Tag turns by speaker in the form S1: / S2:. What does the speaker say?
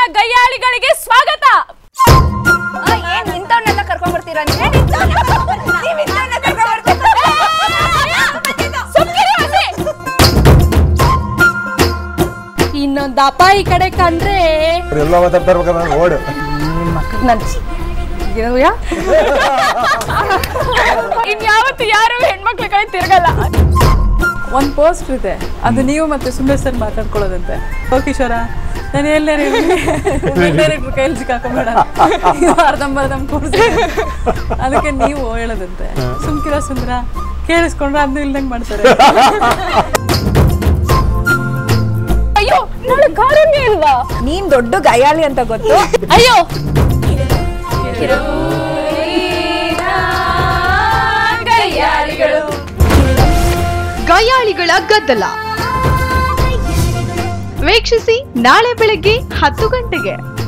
S1: ಗಯ್ಯಾಳಿಗಳಿಗೆ ಸ್ವಾಗತ
S2: ಏನ್ ಇಂಥವ್ನೆಲ್ಲ ಕರ್ಕೊಂಡ್ ಬರ್ತೀರಾ ನೀವು ನೀವ್ ಇಂಥವ್ನ ಕರ್ಕೊಂಡ್ ಬರ್ತೀರಾ?
S1: ಸುಮ್ಕಿರಿ ಹಸಿ. ಇನ್ನೊಂದ್ ಅಪಾಯಿ ಕಡೆ ಕಂಡ್ರೆ
S3: ಎಲ್ಲ ಮಾತಾಡ್ತಾ ಇರ್ಬೇಕಂದ್ರೆ ಓಡು
S2: ನನ್ ಏನವ್ಯ?
S1: ಇನ್ಯಾವತ್ತು ಯಾರು ಹೆಣ್ಮಕ್ಳ ಕಡೆ ತಿರ್ಗಲ್ಲ
S4: ಒಂದು ಪೋಸ್ಟ್ ಇದೆ ಅದು ನೀವು ಮತ್ತೆ ಸುಂದರ್ ಸರ್ ಮಾತಾಡ್ಕೊಳ್ಳೋದಂತೆ ಓ ಕಿಶೋರ ನಾನು ಎಲ್ಲೇ ಡೈರೆಕ್ಟ್ರ್ ಕೈಯಲ್ಲಿ ಸಿಕ್ಕಾಕೊಂಬೇಡ ಅರ್ಧಂಬರ್ಧಂ ಕೂರ್ಸಿ ಅದಕ್ಕೆ ನೀವು ಹೇಳೋದಂತೆ ಸುಮ್ಕಿರ ಸುಂದರ ಕೇಳಿಸ್ಕೊಂಡ್ರೆ ಅದನ್ನು ಇಲ್ದಂಗೆ ಮಾಡ್ತಾರೆ
S1: ಅಯ್ಯೋ ನಾಳೆ ಕಾರುಣ್ಯ ಇಲ್ವಾ
S2: ನೀನ್ ದೊಡ್ಡ ಗಯಾಳಿ ಅಂತ ಗೊತ್ತು
S1: ಅಯ್ಯೋ
S5: ಗಯಾಳಿಗಳ ಗದ್ದಲ ವೀಕ್ಷಿಸಿ ನಾಳೆ ಬೆಳಗ್ಗೆ ಹತ್ತು ಗಂಟೆಗೆ